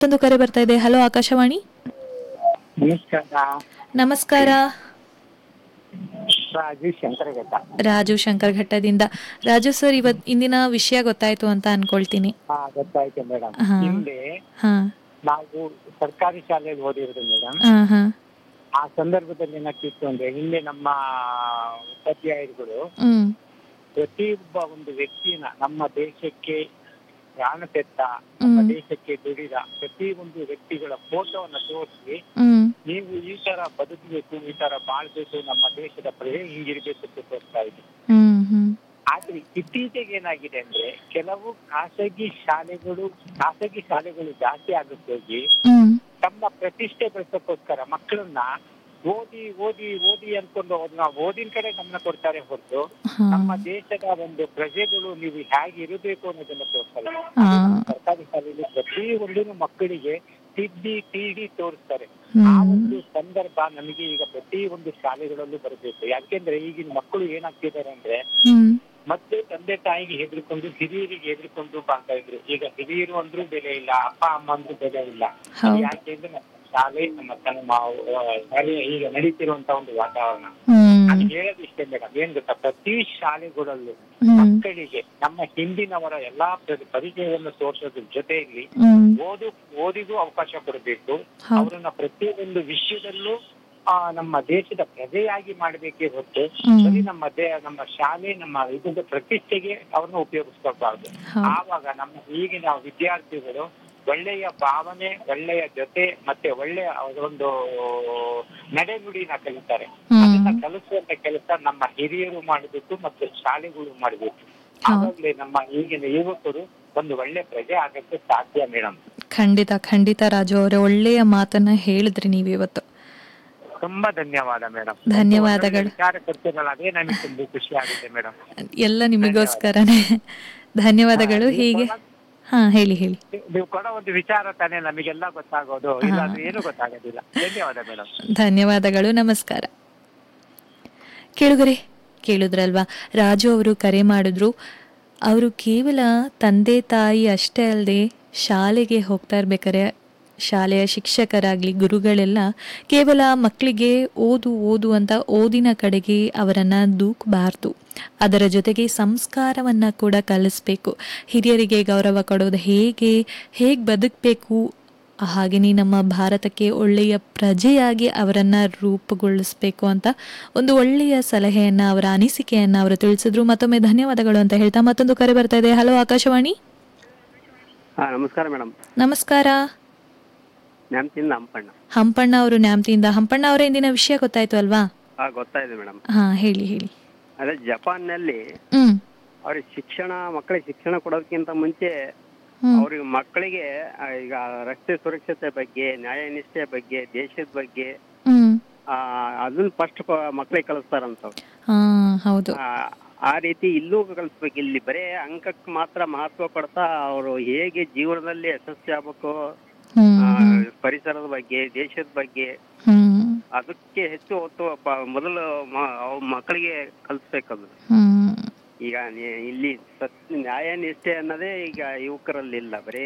ಮತ್ತೊಂದು ಕರೆ ಬರ್ತಾ ಇದೆ ಹಲೋ ಆಕಾಶವಾಣಿ ನಮಸ್ಕಾರ ನಮಸ್ಕಾರ ರಾಜು ಶಂಕರಘಟ್ಟ ರಾಜು ಶಂಕರ್ ಘಟ್ಟದಿಂದ ರಾಜು ಸರ್ ಇವತ್ ಇಂದಿನ ವಿಷಯ ಗೊತ್ತಾಯ್ತು ಅಂತ ಅನ್ಕೊಳ್ತೀನಿ ಹಾ ಗೊತ್ತಾಯ್ತು ಮೇಡಮ್ ಹಾ. ಹಿಂದೆ ಹಾ ನಾವು ಸರ್ಕಾರಿ ಶಾಲೆಯಲ್ಲಿ ಓದಿರೋದು ಮೇಡಮ್ ಹಾ ಹಾ ಆ ಸಂದರ್ಭದಲ್ಲಿ ಏನಾಗ್ತಿತ್ತು ಅಂದ್ರೆ ಹಿಂದೆ ನಮ್ಮ ಉಪಾಧ್ಯಾಯರುಗಳು ಹ್ಮ್ ಪ್ರತಿಯೊಬ್ಬ ಒಂದು ವ್ಯಕ್ತಿನ ನಮ್ಮ ದೇಶಕ್ಕೆ ಪ್ರಾಣ ತೆತ್ತ ನಮ್ಮ ಹ್ಮ್. ದೇಶಕ್ಕೆ ದುಡಿದ ಪ್ರತಿ ಒಂದು ವ್ಯಕ್ತಿಗಳ ಫೋಟೋವನ್ನ ತೋರಿಸಿ ಹ್ಮ್ ನೀವು ಈ ತರ ಬದುಕಬೇಕು ಈ ತರ ಬಾಳ್ಬೇಕು ನಮ್ಮ ದೇಶದ ಪ್ರಜೆ ಹಿಂಗಿರ್ಬೇಕು ಅಂತ ತೋರಿಸ್ತಾ ಇದ್ವಿ ಹ್ಮ್ ಹ್ಮ್ ಆದ್ರೆ ಇತ್ತೀಚೆಗೆ ಏನಾಗಿದೆ ಅಂದ್ರೆ ಕೆಲವು ಖಾಸಗಿ ಶಾಲೆಗಳು ಖಾಸಗಿ ಶಾಲೆಗಳು ಜಾಸ್ತಿ ಆಗುತ್ತೆ ಹೋಗಿ ಹ್ಮ್ ತಮ್ಮ ಪ್ರತಿಷ್ಠೆ ಬೆಳೆಸೋಕ್ಕೋಸ್ಕರ ಮಕ್ಕಳನ್ನ ಓದಿ ಓದಿ ಓದಿ ಅನ್ಕೊಂಡು ಅವ್ರನ್ನ ಓದಿನ ಕಡೆ ಗಮನ ಕೊಡ್ತಾರೆ ಹೊರತು ಹಾ ನಮ್ಮ ದೇಶದ ಒಂದು ಪ್ರಜೆಗಳು ನೀವು ಹೇಗೆ ಇರಬೇಕು ಅನ್ನೋದನ್ನ ತೋರಿಸಲ್ಲ ಹಾ ಸರ್ಕಾರಿ ಶಾಲೆಯಲ್ಲಿ ಪ್ರತಿ ಒಂದು ಮಕ್ಕಳಿಗೆ ತಿದ್ದಿ ತೀಡಿ ತೋರಿಸ್ತಾರೆ ಆ ಹ್ಮ್ ಒಂದು ಸಂದರ್ಭ ನಮಗೆ ಈಗ ಪ್ರತಿ ಒಂದು ಶಾಲೆಗಳಲ್ಲೂ ಬರಬೇಕು ಯಾಕೆಂದ್ರೆ ಈಗಿನ ಮಕ್ಕಳು ಏನಾಗ್ತಿದ್ದಾರೆ ಅಂದ್ರೆ ಹ್ಮ್ ಮತ್ತೆ ತಂದೆ ತಾಯಿಗೆ ಹೆದರ್ಕೊಂಡು ಹಿರಿಯರಿಗೆ ಹೆದರ್ಕೊಂಡು ಬಾಳ್ತಾ ಇದ್ರು ಈಗ ಹಿರಿಯರು ಅಂದ್ರೂ ಬೆಲೆ ಇಲ್ಲ ಅಪ್ಪ ಅಮ್ಮ ಅಂದ್ರೂ ಬೆಲೆ ಇಲ್ಲ ಹೌದು ಯಾಕೆಂದ್ರೆ ನಮ್ಮ ಶಾಲೆ ನಮ್ಮ ನಮ್ಮ ಆ, ಶಾಲೆ ಈಗ ನಡೀತಿರುವಂತ ಒಂದು ವಾತಾವರಣ ಹ್ಮ್ ನಾನು ಹೇಳೋದು ಇಷ್ಟೇ ಮೇಡಮ್ ಏನ್ ಗೊತ್ತಾ ಪ್ರತಿ ಶಾಲೆಗಳಲ್ಲೂ ಹ್ಮ್ ಮಕ್ಕಳಿಗೆ ನಮ್ಮ ಹಿಂದಿನವರ ಎಲ್ಲಾ ಪರಿ- ಪರಿಚಯವನ್ನು ತೋರಿಸೋದ್ರ ಜೊತೆಯಲ್ಲಿ ಹ್ಮ್ ಓದು ಓದಿಗೂ ಅವಕಾಶ ಕೊಡಬೇಕು ಹೌದು ಅವರನ್ನ ಪ್ರತಿಯೊಂದು ವಿಷಯದಲ್ಲೂ ಆ ನಮ್ಮ ದೇಶದ ಪ್ರಜೆಯಾಗಿ ಮಾಡಬೇಕೇ ಹೊರತು ಹ್ಮ್ ಬರೀ ನಮ್ಮ ದೇ ನಮ್ಮ ಶಾಲೆ ನಮ್ಮ ಇದರ ಪ್ರತಿಷ್ಠೆಗೆ ಅವ್ರನ್ನ ಉಪಯೋಗಿಸ್ಕೋಬಾರ್ದು ಹೌದು ಆವಾಗ ನಮ್ಮ ಈಗಿನ ವಿದ್ಯಾರ್ಥಿಗಳು ಒಳ್ಳೆಯ ಭಾವನೆ ಒಳ್ಳೆಯ ಜೊತೆ ಮತ್ತೆ ಒಳ್ಳೆಯ ಒಂದು ನಡೆನುಡಿನ ಕಲಿತಾರೆ ಅದನ್ನ ಹ್ಮ್ ಕಲಿಸುವಂತ ಕೆಲಸ ನಮ್ಮ ಹಿರಿಯರು ಮಾಡಬೇಕು ಮತ್ತು ಶಾಲೆಗಳು ಮಾಡಬೇಕು ಹೌದು ಆವಾಗಲೇ ನಮ್ಮ ಈಗಿನ ಯುವಕರು ಒಂದು ಒಳ್ಳೆ ಪ್ರಜೆ ಆಗಕ್ಕೆ ಸಾಧ್ಯ ಮೇಡಮ್ ಖಂಡಿತ ಖಂಡಿತ ರಾಜು ಅವರೇ ಒಳ್ಳೆಯ ಮಾತನ್ನ ಹೇಳಿದ್ರಿ ನೀವು ಇವತ್ತು ತುಂಬಾ ಧನ್ಯವಾದ ಮೇಡಮ್ ಧನ್ಯವಾದಗಳು. ವಿಚಾರ ಕೊಡ್ತೀರಲ್ಲ ಅದೇ ನಮಗೆ ತುಂಬಾ ಖುಷಿ ಆಗುತ್ತೆ ಮೇಡಮ್ ಎಲ್ಲ ನಿಮಗೋಸ್ಕರನೇ ಧನ್ಯವಾದಗಳು ಹಾ, ಹೀಗೆ ನೀವು ಹಾ ಹೇಳಿ ಹೇಳಿ ನೀವು ಕೊಡೋ ಒಂದು ವಿಚಾರ ತಾನೇ ನಮಗೆಲ್ಲ ಗೊತ್ತಾಗೋದು ಇಲ್ಲಾಂದ್ರೆ ಏನು ಗೊತ್ತಾಗೋದಿಲ್ಲ ಧನ್ಯವಾದ ಮೇಡಮ್ ಧನ್ಯವಾದಗಳು ನಮಸ್ಕಾರ ಕೇಳುಗರೆ ಕೇಳಿದ್ರಲ್ವಾ ರಾಜು ಅವರು ಕರೆ ಮಾಡಿದ್ರು ಅವರು ಕೇವಲ ತಂದೆ ತಾಯಿ ಅಷ್ಟೇ ಅಲ್ಲದೆ ಶಾಲೆಗೆ ಹೋಗ್ತಾ ಇರ್ಬೇಕಾರೆ ಶಾಲೆಯ ಶಿಕ್ಷಕರಾಗಲಿ ಗುರುಗಳೆಲ್ಲ ಕೇವಲ ಮಕ್ಕಳಿಗೆ ಓದು ಓದು ಅಂತ ಓದಿನ ಕಡೆಗೆ ಅವರನ್ನು ದೂಕಬಾರ್ದು ಅದರ ಜೊತೆಗೆ ಸಂಸ್ಕಾರವನ್ನು ಕೂಡ ಕಲಿಸ್ಬೇಕು ಹಿರಿಯರಿಗೆ ಗೌರವ ಕೊಡೋದು ಹೇಗೆ ಹೇಗೆ ಬದುಕಬೇಕು ಹಾಗೆಯೇ ನಮ್ಮ ಭಾರತಕ್ಕೆ ಒಳ್ಳೆಯ ಪ್ರಜೆಯಾಗಿ ಅವರನ್ನು ರೂಪುಗೊಳಿಸಬೇಕು ಅಂತ ಒಂದು ಒಳ್ಳೆಯ ಸಲಹೆಯನ್ನು ಅವರ ಅನಿಸಿಕೆಯನ್ನು ಅವರು ತಿಳಿಸಿದ್ರು ಮತ್ತೊಮ್ಮೆ ಧನ್ಯವಾದಗಳು ಅಂತ ಹೇಳ್ತಾ ಮತ್ತೊಂದು ಕರೆ ಬರ್ತಾ ಇದೆ ಹಲೋ ಆಕಾಶವಾಣಿ ಹಾ ನಮಸ್ಕಾರ ಮೇಡಮ್ ನಮಸ್ಕಾರ ನ್ಯಾಮ್ತಿಂದ ಹಂಪಣ್ಣ ಹಂಪಣ್ಣ ಅವರು ನ್ಯಾಮ್ತಿಯಿಂದ ಹಂಪಣ್ಣ ಅವರ ಇಂದಿನ ವಿಷಯ ಗೊತ್ತಾಯ್ತು ಅಲ್ವಾ ಹಾ ಗೊತ್ತಾಯಿದೆ ಮೇಡಮ್ ಹಾ ಹೇಳಿ ಹೇಳಿ ಅದೇ ಜಪಾನ್ನಲ್ಲಿ ಹ್ಮ್ ಅವ್ರಿಗೆ ಶಿಕ್ಷಣ ಮಕ್ಕಳಿಗೆ ಶಿಕ್ಷಣ ಕೊಡೋದಕ್ಕಿಂತ ಮುಂಚೆ ಹ್ಮ್ ಅವ್ರಿಗೆ ಮಕ್ಕಳಿಗೆ ಆ, ಈಗ ರಸ್ತೆ ಸುರಕ್ಷತೆ ಬಗ್ಗೆ ನ್ಯಾಯ ನಿಷ್ಠೆ ಬಗ್ಗೆ ದೇಶದ ಬಗ್ಗೆ ಹ್ಮ್ ಆ, ಅದನ್ನ ಫಸ್ಟ್ ಮಕ್ಕಳಿಗೆ ಕಲಿಸ್ತಾರಂತ ಅವ್ರು. ಹಾ ಹೌದು ಆ, ಆ ರೀತಿ ಇಲ್ಲೂ ಕಲಿಸ್ಬೇಕು ಇಲ್ಲಿ ಬರೇ ಅಂಕಕ್ಕೆ ಮಾತ್ರ ಮಹತ್ವ ಕೊಡ್ತಾ ಅವರು ಹೇಗೆ ಜೀವನದಲ್ಲಿ ಯಶಸ್ವಿ ಆಗ್ಬೇಕು ಹ್ಮ್ ಆ, ಹ್ಮ್ ಪರಿಸರದ ಬಗ್ಗೆ ದೇಶದ ಬಗ್ಗೆ ಹ್ಮ್ ಅದಕ್ಕೆ ಹೆಚ್ಚು ಒತ್ತು ಪ- ಮೊದಲು ಮ- ಅವ್ ಮಕ್ಕಳಿಗೆ ಕಲಿಸ್ಬೇಕದು ಹ್ಮ್ ಈಗ ನಿ- ಇಲ್ಲಿ ಸತ್ ನ್ಯಾಯ ನಿಷ್ಠೆ ಅನ್ನೋದೇ ಈಗ ಯುವಕರಲ್ಲಿ ಇಲ್ಲ ಬರೇ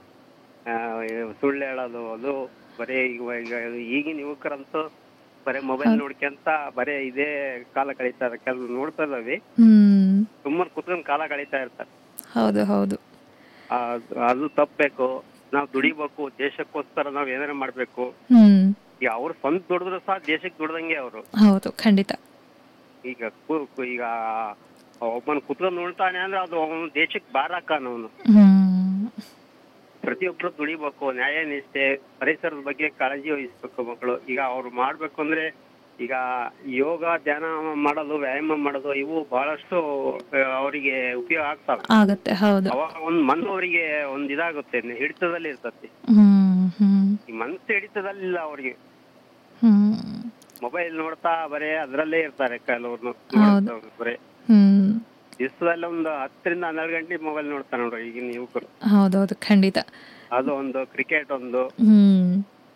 ಆ, ಸುಳ್ಳು ಹೇಳೋದು ಅದು ಬರೇ ಈಗ ಈಗ ಈಗಿನ ಯುವಕರಂತೂ ಬರೇ ಮೊಬೈಲ್ ನೋಡ್ಕೊಂತ ಬರೇ ಇದೇ ಕಾಲ ಕಳೀತಾ ಇರ್ತಾರೆ ಕೆಲವು ನೋಡ್ತಾ ಇದಾವೆ ಹ್ಮ್ ಸುಮ್ಮನೆ ಕುತ್ಕೊಂಡು ಕಾಲ ಕಳೀತಾ ಇರ್ತಾರೆ ಹೌದು ಹೌದು ಆ, ಅದು ತಪ್ಪಬೇಕು ನಾವು ದುಡಿಬೇಕು ದೇಶಕ್ಕೋಸ್ಕರ ನಾವು ಏನಾರ ಮಾಡ್ಬೇಕು ಹ್ಮ್ ಈಗ ಅವ್ರು ಸ್ವಂತ ದುಡಿದ್ರು ಸಹ ದೇಶಕ್ಕೆ ದುಡ್ದಂಗೆ ಅವರು ಹೌದು ಖಂಡಿತ ಈಗ ಕು- ಕು- ಈಗ ಒಬ್ಬನ ಕುತ್ಕೊಂಡು ನೋಡ್ತಾನೆ ಅಂದ್ರೆ ಅದು ಅವನು ದೇಶಕ್ಕೆ ಬಾರಾಕಾನ ಅವನು ಹ್ಮ್ ಪ್ರತಿಯೊಬ್ರು ದುಡಿಬೇಕು ನ್ಯಾಯ ನಿಷ್ಠೆ ಪರಿಸರದ ಬಗ್ಗೆ ಕಾಳಜಿ ವಹಿಸ್ಬೇಕು ಮಕ್ಕಳು ಈಗ ಅವ್ರು ಮಾಡ್ಬೇಕು ಅಂದ್ರೆ ಈಗ ಯೋಗ ಧ್ಯಾನ ಮಾಡೋದು ವ್ಯಾಯಾಮ ಮಾಡೋದು ಇವು ಬಹಳಷ್ಟು ಆ, ಅವರಿಗೆ ಉಪಯೋಗ ಆಗ್ತವೆ ಆಗತ್ತೆ ಹೌದು ಅವಾಗ ಒಂದ್ ಮಣ್ಣು ಅವರಿಗೆ ಒಂದ್ ಇದಾಗುತ್ತೆ ಹಿಡಿತದಲ್ಲಿ ಇರ್ತತಿ ಹ್ಮ್ ಹ್ಮ್ ಈ ಮನಸ್ಸು ಹಿಡಿತದಲ್ಲಿಲ್ಲ ಅವ್ರಿಗೆ ಹ್ಮ್ ಮೊಬೈಲ್ ನೋಡ್ತಾ ಬರೇ ಅದ್ರಲ್ಲೇ ಇರ್ತಾರೆ ಕೆಲವ್ರು ಹೌದು. ಬರೇ ಹ್ಮ್ ದಿವಸದಲ್ಲಿ ಒಂದು ಹತ್ತರಿಂದ ಹನ್ನೆರಡು ಗಂಟೆ ಮೊಬೈಲ್ ನೋಡ್ತಾರೆ ನೋಡ್ರಿ ಈಗಿನ ಯುವಕರು ಹೌದೌದು ಖಂಡಿತ ಅದು ಒಂದು ಕ್ರಿಕೆಟ್ ಒಂದು ಹ್ಮ್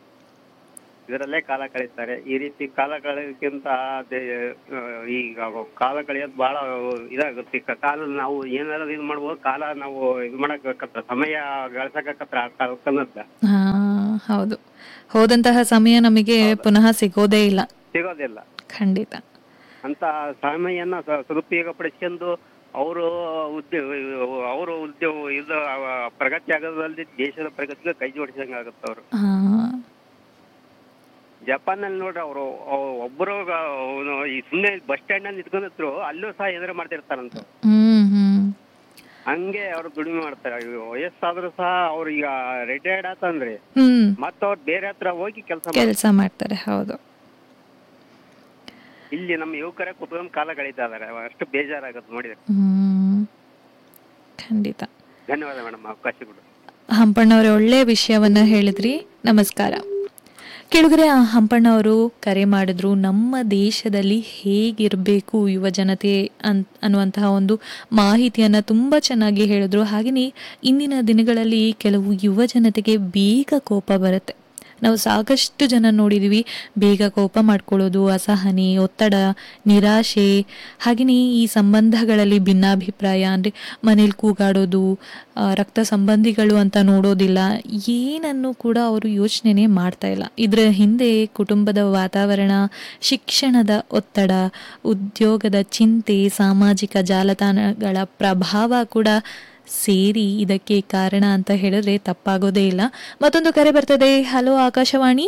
ಇದರಲ್ಲೇ ಕಾಲ ಕಳೀತಾರೆ ಈ ರೀತಿ ಕಾಲ ಕಳೆಯೋದಕ್ಕಿಂತ ಅದೇ ಆ, ಈಗ ಕಾಲ ಕಳೆಯೋದು ಬಹಳ ಇದಾಗುತ್ತೆ ಈಗ ಕಾಲ ನಾವು ಏನಾರ ಇದು ಮಾಡ್ಬೋದು ಕಾಲ ನಾವು ಇದು ಮಾಡಕ್ ಸಮಯ ಗಳಿಸಕತ್ರ ಆ ಕಾಲಕ್ಕನ್ನದ ಹಾ ಹೌದು ಹೋದಂತಹ ಸಮಯ ನಮಗೆ ಪುನಃ ಸಿಗೋದೇ ಇಲ್ಲ ಸಿಗೋದಿಲ್ಲ ಖಂಡಿತ ಅಂತ ಸಮಯನ ಸ- ಸದುಪಯೋಗಪಡಿಸ್ಕೊಂಡು ಅವರು ಉದ್ಯೋಗ ಅವರು ಉದ್ಯೋಗ ಇದು ಅವ ಪ್ರಗತಿ ಆಗೋದಲ್ಲದೆ ದೇಶದ ಪ್ರಗತಿಗೆ ಕೈ ಜೋಡಿಸಿದಂಗೆ ಆಗುತ್ತೆ ಅವರು ಹಾ ಜಪಾನಲ್ಲಿ ನೋಡ್ರಿ ಅವರು ಒಬ್ಬರು ಈ ಸುಮ್ಮನೆ ಬಸ್ ಸ್ಟ್ಯಾಂಡ್ ನಲ್ಲಿ ನಿಂತ್ಕೊಂಡಿದ್ರು ಅಲ್ಲೂ ಸಹ ಎದುರು ಮಾಡ್ತಿರ್ತಾರಂತ ಹ್ಮ್ ಹ್ಮ್ ಹಂಗೆ ಅವ್ರು ದುಡಿಮೆ ಮಾಡ್ತಾರೆ ಈಗ ವಯಸ್ಸಾದ್ರೂ ಸಹ ಅವ್ರು ಈಗ ರಿಟೈರ್ಡ್ ಆತಂದ್ರೆ ಹ್ಮ್ ಮತ್ತ ಅವ್ರು ಬೇರೆ ಹತ್ರ ಹೋಗಿ ಕೆಲಸ ಕೆಲಸ ಮಾಡ್ತಾರೆ ಹೌದು ಇಲ್ಲಿ ನಮ್ಮ ಯುವಕರೇ ಕುತ್ಕೊಂಡ್ ಕಾಲ ಕಳೀತಾ ಇದಾರೆ ಅಷ್ಟು ಬೇಜಾರಾಗತ್ತೆ ನೋಡಿದ್ರೆ ಹ್ಮ್ ಖಂಡಿತ ಧನ್ಯವಾದ ಮೇಡಮ್ ಅವಕಾಶ ಕೊಡು ಹಂಪಣ್ಣವರೇ ಒಳ್ಳೆಯ ವಿಷಯವನ್ನ ಹೇಳಿದ್ರಿ ನಮಸ್ಕಾರ ಕೆಳಗರೆ ಆ ಹಂಪಣ್ಣವರು ಕರೆ ಮಾಡಿದ್ರು ನಮ್ಮ ದೇಶದಲ್ಲಿ ಹೇಗಿರಬೇಕು ಯುವ ಜನತೆ ಅನ್ ಅನ್ನುವಂತಹ ಒಂದು ಮಾಹಿತಿಯನ್ನು ತುಂಬ ಚೆನ್ನಾಗಿ ಹೇಳಿದ್ರು ಹಾಗೆಯೇ ಇಂದಿನ ದಿನಗಳಲ್ಲಿ ಕೆಲವು ಯುವ ಜನತೆಗೆ ಬೇಗ ಕೋಪ ಬರುತ್ತೆ ನಾವು ಸಾಕಷ್ಟು ಜನ ನೋಡಿದ್ದೀವಿ ಬೇಗ ಕೋಪ ಮಾಡ್ಕೊಳ್ಳೋದು ಅಸಹನೆ ಒತ್ತಡ ನಿರಾಶೆ ಹಾಗೆಯೇ ಈ ಸಂಬಂಧಗಳಲ್ಲಿ ಭಿನ್ನಾಭಿಪ್ರಾಯ ಅಂದರೆ ಮನೇಲಿ ಕೂಗಾಡೋದು ಆ, ರಕ್ತ ಸಂಬಂಧಿಗಳು ಅಂತ ನೋಡೋದಿಲ್ಲ ಏನನ್ನು ಕೂಡ ಅವರು ಯೋಚನೆನೇ ಮಾಡ್ತಾ ಇಲ್ಲ ಇದರ ಹಿಂದೆ ಕುಟುಂಬದ ವಾತಾವರಣ ಶಿಕ್ಷಣದ ಒತ್ತಡ ಉದ್ಯೋಗದ ಚಿಂತೆ ಸಾಮಾಜಿಕ ಜಾಲತಾಣಗಳ ಪ್ರಭಾವ ಕೂಡ ಸೇರಿ ಇದಕ್ಕೆ ಕಾರಣ ಅಂತ ಹೇಳಿದ್ರೆ ತಪ್ಪಾಗೋದೇ ಇಲ್ಲ ಮತ್ತೊಂದು ಕರೆ ಬರ್ತದೆ ಹಲೋ ಆಕಾಶವಾಣಿ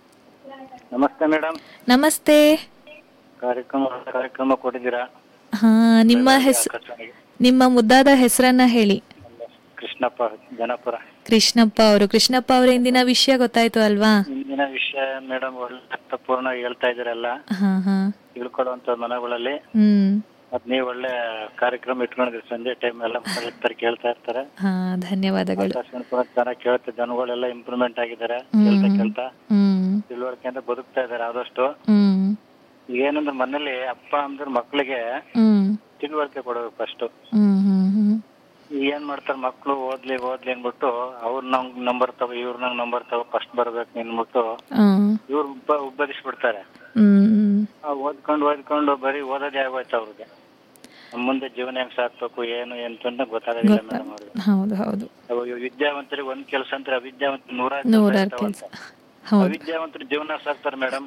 ನಮಸ್ತೆ ಮೇಡಮ್ ನಮಸ್ತೆ ಕಾರ್ಯಕ್ರಮ ಕಾರ್ಯಕ್ರಮ ಕೊಟ್ಟಿದ್ದೀರಾ ಹಾ ನಿಮ್ಮ ಹೆಸರು ಆಕಾಶವಾಣಿಗೆ. ನಿಮ್ಮ ಮುದ್ದಾದ ಹೆಸರನ್ನ ಹೇಳಿ ಕೃಷ್ಣಪ್ಪ ಜನಪುರ ಕೃಷ್ಣಪ್ಪ ಅವರು ಕೃಷ್ಣಪ್ಪ ಅವರ ಇಂದಿನ ವಿಷಯ ಗೊತ್ತಾಯ್ತು ಅಲ್ವಾ ಇಂದಿನ ವಿಷಯ ಮೇಡಮ್ ಒಳ್ಳೆ ಅರ್ಥಪೂರ್ಣ ಹೇಳ್ತಾ ಇದ್ದೀರಲ್ಲ ಹಾ ಹಾ ತಿಳ್ಕೊಳ್ಳುವಂತ ಮನಗಳಲ್ಲಿ ಹ್ಮ್ ಮತ್ ನೀವು ಒಳ್ಳೆ ಕಾರ್ಯಕ್ರಮ ಇಟ್ಕೊಂಡಿದ್ರಿ ಸಂಜೆ ಟೈಮ್ ಎಲ್ಲ ಮಾತಾಡ್ತಾರೆ ಕೇಳ್ತಾ ಇರ್ತಾರೆ ಹಾ ಧನ್ಯವಾದಗಳು ಆಕಾಶವಾಣಿ ಕೂಡ ಚೆನ್ನಾಗಿ ಕೇಳುತ್ತೆ ಜನಗಳೆಲ್ಲ ಇಂಪ್ರೂವ್ಮೆಂಟ್ ಆಗಿದ್ದಾರೆ ಕೇಳ್ತಾ ಕೇಳ್ತಾ ಹ್ಮ್ ತಿಳುವಳಿಕೆಯಿಂದ ಬದುಕ್ತಾ ಇದಾರೆ ಆದಷ್ಟು ಹ್ಮ್ ಏನಂದ್ರೆ ಮನೇಲಿ ಅಪ್ಪ ಅಂದ್ರೆ ಮಕ್ಳಿಗೆ ಹ್ಮ್ ತಿಳುವಳಿಕೆ ಕೊಡಬೇಕು ಫಸ್ಟ್ ಹ್ಮ್ ಹ್ಮ್ ಹ್ಮ್ ಏನ್ ಮಾಡ್ತಾರೆ ಮಕ್ಳು ಓದ್ಲಿ ಓದ್ಲಿ ಅನ್ಬಿಟ್ಟು ಅವ್ರ ನಂಗ್ ನಂಬರ್ ತಗೋ ಇವ್ರ ನಂಗ್ ನಂಬರ್ ತಗೋ ಫಸ್ಟ್ ಬರ್ಬೇಕು ಅನ್ಬಿಟ್ಟು ಹ್ಮ್ ಇವ್ರು ಉಬ್ಬ ಉಬ್ಬರಿಸ್ಬಿಡ್ತಾರೆ ಹ್ಮ್ ಆ ಓದ್ಕೊಂಡು ಓದ್ಕೊಂಡು ಬರೀ ಓದೋದೇ ಆಗೋಯ್ತು ಅವ್ರಿಗೆ ಮುಂದೆ ಜೀವನ ಹೆಂಗ್ ಸಾಕ್ಬೇಕು ಏನು ಎಂತ ಗೊತ್ತಾಗೋದಿಲ್ಲ ಮೇಡಮ್ ಅವ್ರಿಗೆ ಹೌದು ಹೌದು ಅವಾಗ ವಿದ್ಯಾವಂತರಿಗೆ ಒಂದ್ ಕೆಲಸ ಅಂದ್ರೆ ಅವಿದ್ಯಾವಂತ ನೂರಾರು ನೂರಾರು ಕೆಲಸ ಹೌದು ಅವಿದ್ಯಾವಂತರು ಜೀವನ ಸಾಕ್ತಾರೆ ಮೇಡಮ್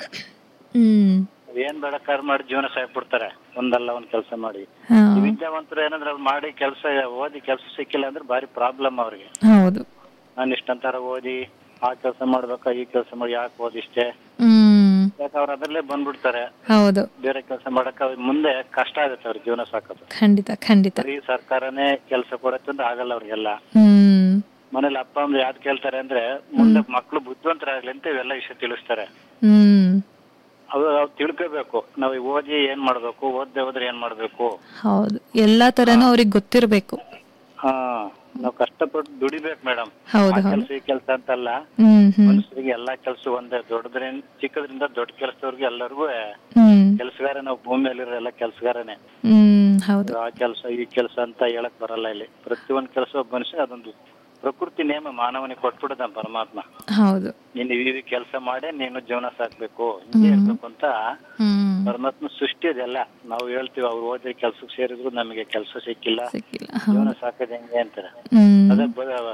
ಹ್ಮ್ ಏನ್ ಬೇಡ ಕಾರ್ ಮಾಡಿ ಜೀವನ ಸಾಕ್ಬಿಡ್ತಾರೆ ಒಂದಲ್ಲ ಒಂದ್ ಕೆಲಸ ಮಾಡಿ ಹಾ ಈ ವಿದ್ಯಾವಂತರು ಏನಂದ್ರೆ ಅವ್ರು ಮಾಡಿ ಕೆಲಸ ಓದಿ ಕೆಲಸ ಸಿಕ್ಕಿಲ್ಲ ಅಂದ್ರೆ ಭಾರಿ ಪ್ರಾಬ್ಲಮ್ ಅವ್ರಿಗೆ ಹೌದು ನಾನು ಇಷ್ಟಂತಾರ ಓದಿ ಆ ಕೆಲಸ ಮಾಡ್ಬೇಕಾ ಈ ಕೆಲಸ ಮಾಡಿ ಯಾಕೆ ಓದಿಷ್ಟೇ ಹ್ಮ್ ಯಾಕೆ ಅವ್ರು ಅದರಲ್ಲೇ ಬಂದ್ಬಿಡ್ತಾರೆ ಹೌದು ಬೇರೆ ಕೆಲಸ ಮಾಡಕ್ ಅವ್ರಿಗೆ ಮುಂದೆ ಕಷ್ಟ ಆಗುತ್ತೆ ಅವ್ರ ಜೀವನ ಸಾಕೋದು ಖಂಡಿತ ಖಂಡಿತ ಬರೀ ಸರ್ಕಾರನೇ ಕೆಲಸ ಕೊಡತ್ತೆ ಅಂದ್ರೆ ಆಗಲ್ಲ ಅವ್ರಿಗೆಲ್ಲ ಹ್ಮ್ ಮನೇಲಿ ಅಪ್ಪ ಅಮ್ಮ ಯಾವ್ದು ಕೇಳ್ತಾರೆ ಅಂದ್ರೆ ಮುಂದೆ ಮಕ್ಳು ಬುದ್ಧಿವಂತರಾಗ್ಲಿ ಅಂತ ಇವೆಲ್ಲ ವಿಷಯ ತಿಳಿಸ್ತಾರೆ ಹ್ಮ್ ಅವು ಅವ್ರು ತಿಳ್ಕೋಬೇಕು ನಾವು ಈಗ ಓದಿ ಏನ್ ಮಾಡ್ಬೇಕು ಓದ್ದೆ ಹೋದ್ರೆ ಏನ್ ಮಾಡ್ಬೇಕು ಹೌದು ಎಲ್ಲಾ ತರನು ಅವ್ರಿಗೆ ಗೊತ್ತಿರ್ಬೇಕು ಹಾ ನಾವು ಕಷ್ಟಪಟ್ಟು ದುಡಿಬೇಕು ಮೇಡಮ್ ಹೌದು ಹೌದು ಕೆಲಸ ಈ ಕೆಲಸ ಅಂತಲ್ಲ ಹ್ಮ್ ಹ್ಮ್ ಮನುಷ್ಯರಿಗೆ ಎಲ್ಲಾ ಕೆಲಸ ಒಂದೇ ದೊಡ್ಡದ್ರಿಂದ ಚಿಕ್ಕದ್ರಿಂದ ದೊಡ್ಡ ಕೆಲಸದವ್ರಿಗೆ ಎಲ್ಲರಿಗೂ ಹ್ಮ್ ಕೆಲಸಗಾರ ನಾವು ಭೂಮಿಯಲ್ಲಿರೋ ಎಲ್ಲ ಕೆಲಸಗಾರನೇ ಹ್ಮ್ ಹೌದು ಆ ಕೆಲಸ ಈ ಕೆಲಸ ಅಂತ ಹೇಳಕ್ ಬರಲ್ಲ ಇಲ್ಲಿ ಪ್ರತಿಯೊಂದ್ ಕೆಲಸ ಒಬ್ಬ ಮನುಷ್ಯ ಅದೊಂದು ಪ್ರಕೃತಿ ನೇಮ ಮಾನವನಿಗೆ ಕೊಟ್ಬಿಡದ ಪರಮಾತ್ಮ ಹೌದು ನೀನು ಈ ಕೆಲಸ ಮಾಡೇ ನೀನು ಜೀವನ ಸಾಕ್ಬೇಕು ಹಿಂಗೆ ಇರ್ಬೇಕು ಅಂತ ಹ್ಮ್ ಪರಮಾತ್ಮ ಸೃಷ್ಟಿ ಅದೆಲ್ಲ ನಾವು ಹೇಳ್ತೀವಿ ಅವ್ರು ಓದಿ ಕೆಲ್ಸಕ್ಕೆ ಸೇರಿದ್ರು ನಮಗೆ ಕೆಲಸ ಸಿಕ್ಕಿಲ್ಲ ಸಿಕ್ಕಿಲ್ಲ ಹೌದು ಜೀವನ ಸಾಕೋದ್ ಹೆಂಗೆ ಅಂತಾರೆ ಹ್ಮ್ ಅದೇ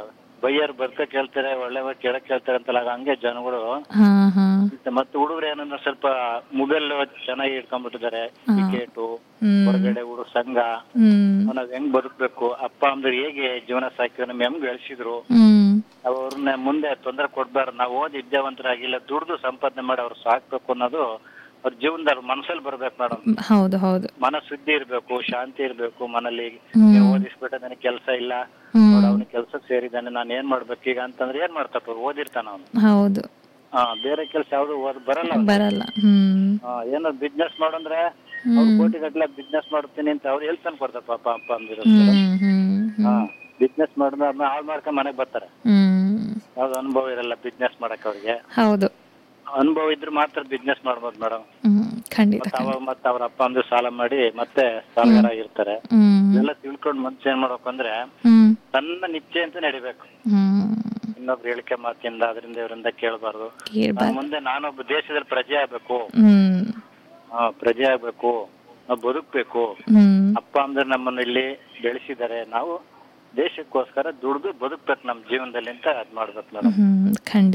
ಬೈಯರ್ ಬರ್ಕ ಕೇಳ್ತಾರೆ ಒಳ್ಳೆಯವ್ರು ಕೇಳಕ್ ಕೇಳ್ತಾರೆ ಅಂತಲ್ಲ ಆಗ ಹಂಗೆ ಜನಗಳು ಹಾ ಹಾ ಮತ್ತೆ ಹುಡುಗರು ಏನಂದ್ರೆ ಸ್ವಲ್ಪ ಮೊಬೈಲ್ ಚೆನ್ನಾಗಿ ಇಟ್ಕೊಂಡ್ಬಿಟ್ಟಿದ್ದಾರೆ ಕ್ರಿಕೆಟು ಹ್ಮ್ ಹೊರಗಡೆ ಹುಡುಗ ಸಂಘ ಹ್ಮ್ ನಾವ್ ಹೆಂಗ್ ಬದುಕ್ಬೇಕು ಅಪ್ಪ ಅಂದ್ರೆ ಹೇಗೆ ಜೀವನ ಸಾಕಿದ್ರು ನಮ್ ಹೆಂಗ್ ಬೆಳೆಸಿದ್ರು ಹ್ಮ್ ಅವ್ರನ್ನ ಮುಂದೆ ತೊಂದರೆ ಕೊಡ್ಬಾರ್ದು ನಾವು ಓದಿ ವಿದ್ಯಾವಂತರಾಗಿಲ್ಲ ದುಡ್ದು ಸಂಪಾದನೆ ಮಾಡಿ ಅವ್ರು ಸಾಕ್ಬೇಕು ಅನ್ನೋದು ಅವ್ರ ಜೀವನದಲ್ಲಿ ಮನಸ್ಸಲ್ಲಿ ಬರ್ಬೇಕು ಮೇಡಮ್ ಹೌದು ಹೌದು ಮನಸ್ಸುದ್ದಿ ಇರ್ಬೇಕು ಶಾಂತಿ ಇರ್ಬೇಕು ಮನೇಲಿ ಹ್ಮ್. ನೀನ್ ಓದಿಸ್ಬಿಟ್ಟ ನನಗೆ ಕೆಲಸ ಇಲ್ಲ ಹ್ಮ್ ನೋಡ್ ಅವ್ನ ಕೆಲ್ಸಕ್ಕೆ ಸೇರಿದ್ದಾನೆ ನಾನು ಏನ್ ಮಾಡ್ಬೇಕು ಈಗ ಅಂತಂದ್ರೆ ಏನ್ ಮಾಡ್ತಪ್ಪ ಓದಿರ್ತಾನ ಅವನು ಹೌದು ಹಾ ಬೇರೆ ಕೆಲಸ ಯಾವ್ದು ಓದ್ ಬರಲ್ಲ ಅವ್ನಿಗೆ. ಬರಲ್ಲ ಹ್ಮ್ ಹಾ, ಏನೋ ಬಿಸ್ನೆಸ್ ಮಾಡಂದ್ರೆ ಅವ್ರು ಹ್ಮ್ ಕೋಟಿ ಗಟ್ಲೆ ಬಿಸ್ನೆಸ್ ಮಾಡ್ತೀನಿ ಅಂತ ಅವ್ರು ಎಲ್ಲಿ ತಂದು ಕೊಡ್ತಾರ ಪಾಪ ಅಪ್ಪ ಅಂದಿರೋ ಹ್ಮ್ ಹ್ಮ್ ಹಾ ಹ್ಮ್ ಬಿಸ್ನೆಸ್ ಮಾಡಿದ್ರೆ ಅದನ್ನ ಹಾಳು ಮಾಡ್ಕೊಂಡ್ ಮನೆಗ್ ಬರ್ತಾರೆ ಹ್ಮ್ ಯಾವ್ದು ಅನುಭವ ಇರಲ್ಲ ಬಿಸ್ನೆಸ್ ಮಾಡಕ್ ಅವ್ರಿಗೆ ಹೌದು ಅನುಭವ ಇದ್ರೆ ಮಾತ್ರ ಬಿಸ್ನೆಸ್ ಮಾಡ್ಬೋದು ಮೇಡಮ್ ಹ್ಮ್ ಖಂಡಿತ ಮತ್ತೆ ಅವಾಗ ಮತ್ತೆ ಅವ್ರ ಅಪ್ಪ ಅಂದ್ರೆ ಸಾಲ ಮಾಡಿ ಮತ್ತೆ ಸಾಲಗಾರ ಆಗಿರ್ತಾರೆ ಹ್ಮ್ ಇದೆಲ್ಲ ತಿಳ್ಕೊಂಡು ಮನ್ಸು ಏನ್ ಮಾಡ್ಬೇಕು ಅಂದ್ರೆ ಹ್ಮ್ ತನ್ನ ನಿಶ್ಚಯ ಅಂತ ನಡಿಬೇಕು ಹ್ಮ್ ಇನ್ನೊಬ್ರು ಹೇಳಿಕೆ ಮಾತಿಂದ ಅದರಿಂದ ಇವರಿಂದ ಕೇಳಬಾರ್ದು ಕೇಳ್ಬಾರ್ದು ಮುಂದೆ ನಾನೊಬ್ಬ ದೇಶದಲ್ಲಿ ಪ್ರಜೆ ಆಗ್ಬೇಕು ಹ್ಮ್ ಆ, ಪ್ರಜೆ ಆಗ್ಬೇಕು ನಾವು ಬದುಕ್ಬೇಕು ಹ್ಮ್ ಅಪ್ಪ ಅಂದ್ರೆ ನಮ್ಮನ್ನ ಇಲ್ಲಿ ಬೆಳೆಸಿದ್ದಾರೆ ನಾವು ದೇಶಕ್ಕೋಸ್ಕರ ದುಡ್ದು ಬದುಕ್ಬೇಕು ನಮ್ ಜೀವನದಲ್ಲಿ ಅಂತ ಅದ್ ಮಾಡ್ಬೇಕು ಮೇಡಮ್ ಹ್ಮ್ ಖಂಡಿತ